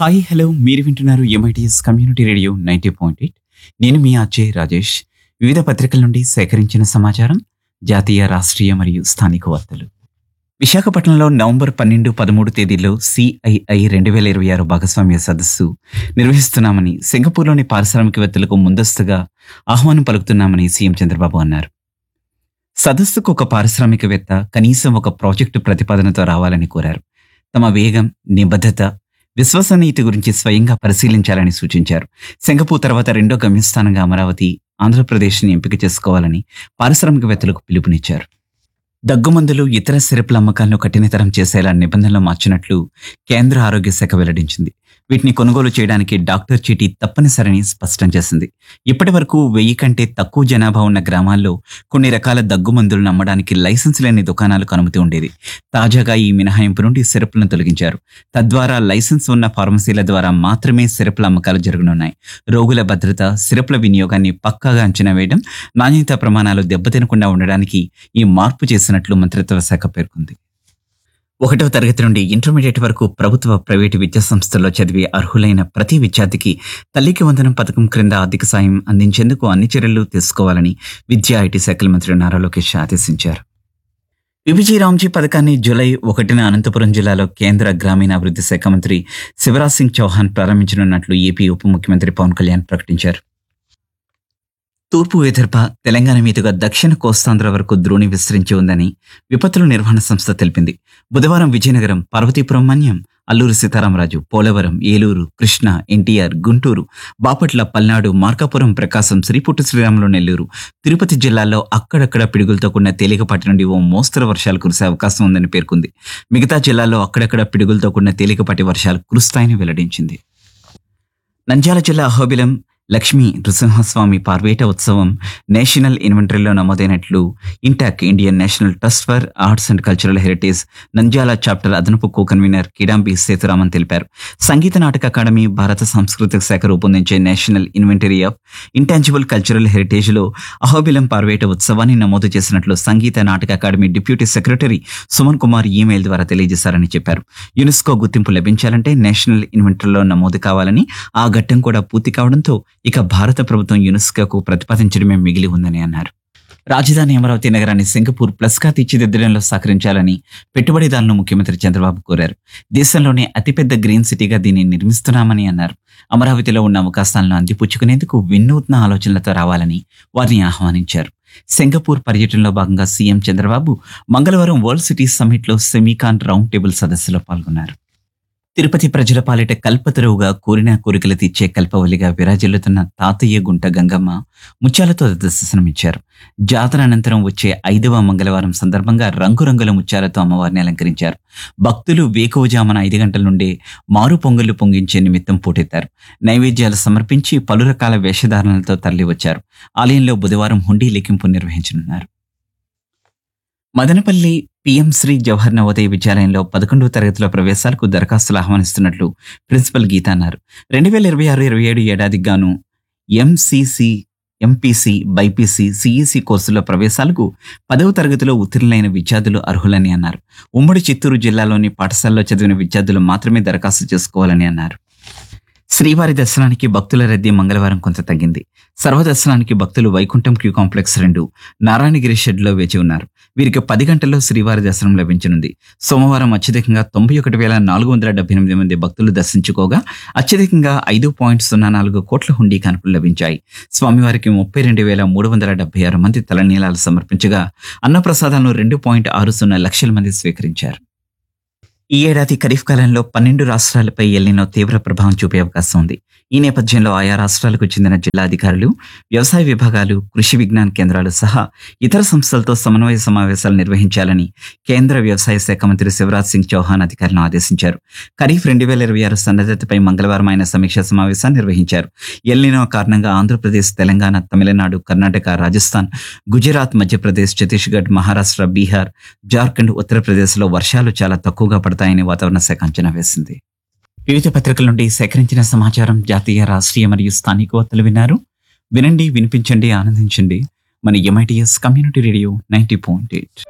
hi hello మీరు వింటున్నారు MITS community radio ninety point eight నేను మీ అజయ్ రాజేష్ వివిధ పత్రికల నుండి సేకరించిన సమాచారం జాతీయ రాష్ట్రీయ మరియు స్థానిక వార్తలు విశాఖపట్నంలో నవంబర్ పన్నెండు పదమూడు తేదీల్లో సిఐఐ రెండు వేల ఇరవై ఆరు భాగస్వామ్య సదస్సు నిర్వహిస్తున్నామని సింగపూర్లోని పారిశ్రామికవేత్తలకు ముందస్తుగా ఆహ్వానం పలుకుతున్నామని సీఎం చంద్రబాబు అన్నారు సదస్సుకు ఒక పారిశ్రామికవేత్త కనీసం ఒక ప్రాజెక్టు ప్రతిపాదనతో రావాలని కోరారు తమ వేగం నిబద్ధత విశ్వసనీయత గురించి స్వయంగా పరిశీలించాలని సూచించారు సింగపూర్ తర్వాత రెండో గమ్యస్థానంగా అమరావతి ఆంధ్రప్రదేశ్ని ఎంపిక చేసుకోవాలని పారిశ్రామికవేత్తలకు పిలుపునిచ్చారు దగ్గుమందులు ఇతర సిరపుల అమ్మకాలను కఠినతరం చేసేలా నిబంధనలు మార్చినట్లు కేంద్ర ఆరోగ్య శాఖ వెల్లడించింది వీటిని కొనుగోలు చేయడానికి డాక్టర్ చీటీ తప్పనిసరని స్పష్టం చేసింది ఇప్పటి వరకు వెయ్యి కంటే తక్కువ జనాభా ఉన్న గ్రామాల్లో కొన్ని రకాల దగ్గుమందులను అమ్మడానికి లైసెన్స్ లేని దుకాణాలకు అనుమతి ఉండేది తాజాగా ఈ మినహాయింపు నుండి సిరపులను తొలగించారు తద్వారా లైసెన్స్ ఉన్న ఫార్మసీల ద్వారా మాత్రమే సిరపుల అమ్మకాలు జరగనున్నాయి రోగుల భద్రత సిరపుల వినియోగాన్ని పక్కాగా అంచనా వేయడం నాణ్యత ప్రమాణాలు దెబ్బతినకుండా ఉండడానికి ఈ మార్పు చేసినట్లు మంత్రిత్వ శాఖ పేర్కొంది ఒకటవ తరగతి నుండి ఇంటర్మీడియట్ వరకు ప్రభుత్వ ప్రైవేటు విద్యా సంస్థల్లో చదివే అర్హులైన ప్రతి విద్యార్థికి తల్లికి వందనం పథకం క్రింద ఆర్థిక సాయం అందించేందుకు అన్ని చర్యలు తీసుకోవాలని విద్యా ఐటీ శాఖల మంత్రి నారా లోకేష్ ఆదేశించారు విభజీ రామ్జీ పథకాన్ని జూలై ఒకటిన అనంతపురం జిల్లాలో కేంద్ర గ్రామీణాభివృద్ధి శాఖ మంత్రి శివరాజ్ సింగ్ చౌహాన్ ప్రారంభించనున్నట్లు ఏపీ ఉప ముఖ్యమంత్రి పవన్ కళ్యాణ్ ప్రకటించారు తూర్పు విదర్భ తెలంగాణ మీదుగా దక్షిణ కోస్తాంధ్ర వరకు ద్రోణి విస్తరించి ఉందని విపత్తుల నిర్వహణ సంస్థ తెలిపింది బుధవారం విజయనగరం పార్వతీపురం మన్యం అల్లూరు సీతారామరాజు పోలవరం ఏలూరు కృష్ణ ఎన్టీఆర్ గుంటూరు బాపట్ల పల్నాడు మార్కాపురం ప్రకాశం శ్రీపుట్టు శ్రీరాములు నెల్లూరు తిరుపతి జిల్లాల్లో అక్కడక్కడ పిడుగులతో కూడిన తేలికపాటి నుండి ఓ మోస్తరు వర్షాలు కురిసే అవకాశం ఉందని పేర్కొంది మిగతా జిల్లాల్లో అక్కడక్కడ పిడుగులతో కూడిన తేలికపాటి వర్షాలు కురుస్తాయని వెల్లడించింది నంద్యాల జిల్లా అహోబిలం లక్ష్మీ నృసింహస్వామి పార్వేట ఉత్సవం నేషనల్ ఇన్వెంటరీలో నమోదైనట్లు INTACH Indian national trust for arts and cultural heritage Nandyal chapter అదనపు కో కన్వీనర్ కిడాంబి సేతురామన్ తెలిపారు సంగీత నాటక అకాడమీ భారత సాంస్కృతిక శాఖ రూపొందించే national inventory of intangible cultural heritage లో అహోబిలం పార్వేట ఉత్సవాన్ని నమోదు చేసినట్లు Sangeet Natak Akademi deputy secretary Suman Kumar email ద్వారా తెలియజేశారని చెప్పారు యునెస్కో గుర్తింపు లభించాలంటే నేషనల్ ఇన్వెంటరీలో నమోదు కావాలని ఆ ఘట్టం కూడా పూర్తి కావడంతో ఇక భారత ప్రభుత్వం యునెస్కోకు ప్రతిపాదించడమే మిగిలి ఉందని అన్నారు రాజధాని అమరావతి నగరాన్ని సింగపూర్ ప్లస్ గా తీర్చిదిద్దడంలో సహకరించాలని పెట్టుబడిదారులను ముఖ్యమంత్రి చంద్రబాబు కోరారు దేశంలోనే అతిపెద్ద గ్రీన్ సిటీగా దీన్ని నిర్మిస్తున్నామని అన్నారు అమరావతిలో ఉన్న అవకాశాలను అందిపుచ్చుకునేందుకు వినూత్న ఆలోచనలతో రావాలని వారిని ఆహ్వానించారు సింగపూర్ పర్యటనలో భాగంగా సీఎం చంద్రబాబు మంగళవారం వరల్డ్ సిటీ సమ్మిట్ లో సెమీకాన్ రౌండ్ టేబుల్ సదస్సులో పాల్గొన్నారు తిరుపతి ప్రజల పాలిట కల్పతరువుగా కోరిన కోరికలు తీర్చే కల్పవల్లిగా విరాజిల్లుతున్న తాతయ్య గుంట గంగమ్మ ముత్యాలతో దర్శనమిచ్చారు జాతర అనంతరం వచ్చే ఐదవ మంగళవారం సందర్భంగా రంగురంగుల ముత్యాలతో అమ్మవారిని అలంకరించారు భక్తులు వేకువజామున ఐదు గంటల నుండే మారు పొంగళ్లు పొంగించే నిమిత్తం పోటెత్తారు నైవేద్యాలు సమర్పించి పలు రకాల వేషధారణలతో తరలివచ్చారు ఆలయంలో బుధవారం హుండీ లెక్కింపు నిర్వహించనున్నారు మదనపల్లి పిఎం శ్రీ జవహర్ నవోదయ విద్యాలయంలో పదకొండవ తరగతిలో ప్రవేశాలకు దరఖాస్తులు ఆహ్వానిస్తున్నట్లు ప్రిన్సిపల్ గీత అన్నారు రెండు వేల ఇరవై ఆరు ఇరవై ఏడు ఏడాదికి గాను ఎంసీసీ ఎంపీసీ బైపీసీ సిఈసి కోర్సుల ప్రవేశాలకు పదవ తరగతిలో ఉత్తీర్ణులైన విద్యార్థులు అర్హులని అన్నారు ఉమ్మడి చిత్తూరు జిల్లాలోని పాఠశాలలో చదివిన విద్యార్థులు మాత్రమే దరఖాస్తు చేసుకోవాలని అన్నారు శ్రీవారి దర్శనానికి భక్తుల రద్దీ మంగళవారం కొంత తగ్గింది సర్వదర్శనానికి భక్తులు వైకుంఠం క్యూ కాంప్లెక్స్ రెండు నారాయణగిరి షెడ్లో వేచి ఉన్నారు వీరికి పది గంటల్లో శ్రీవారి దర్శనం లభించనుంది సోమవారం అత్యధికంగా తొంభై ఒకటి వేల నాలుగు వందల డెబ్బై ఎనిమిది మంది భక్తులు దర్శించుకోగా అత్యధికంగా ఐదు పాయింట్ సున్నా నాలుగు కోట్ల హుండీ కానుకలు లభించాయి స్వామివారికి ముప్పై రెండు వేల మూడు వందల డెబ్బై ఆరు మంది తలనీలాలు సమర్పించగా అన్నప్రసాదాలను రెండు పాయింట్ ఆరు సున్నా లక్షల మంది స్వీకరించారు ఈ ఏడాది ఖరీఫ్ కాలంలో పన్నెండు రాష్ట్రాలపై ఎల్లినో తీవ్ర ప్రభావం చూపే అవకాశం ఉంది ఈ నేపథ్యంలో ఆయా రాష్ట్రాలకు చెందిన జిల్లా అధికారులు వ్యవసాయ విభాగాలు కృషి విజ్ఞాన కేంద్రాలు సహా ఇతర సంస్థలతో సమన్వయ సమావేశాలు నిర్వహించాలని కేంద్ర వ్యవసాయ శాఖ మంత్రి శివరాజ్ సింగ్ చౌహాన్ అధికారులను ఆదేశించారు ఖరీఫ్ రెండు వేల ఇరవై ఆరు సన్నద్ధతపై మంగళవారం ఆయన సమీక్షా సమావేశాన్ని నిర్వహించారు ఎల్లినో కారణంగా ఆంధ్రప్రదేశ్ తెలంగాణ తమిళనాడు కర్ణాటక రాజస్థాన్ గుజరాత్ మధ్యప్రదేశ్ ఛత్తీస్గఢ్ మహారాష్ట్ర బీహార్ జార్ఖండ్ ఉత్తరప్రదేశ్లో వర్షాలు చాలా తక్కువగా పడతాయని వాతావరణ శాఖ అంచనా వేసింది వివిధ పత్రికల నుండి సేకరించిన సమాచారం జాతీయ రాష్ట్రీయ మరియు స్థానిక వార్తలు విన్నారు వినండి వినిపించండి ఆనందించండి మన MITS community radio ninety point eight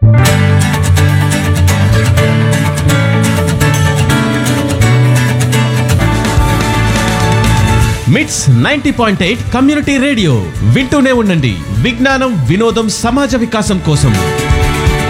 MITS ninety point eight community radio వింటూనే ఉండండి విజ్ఞానం వినోదం సమాజ వికాసం కోసం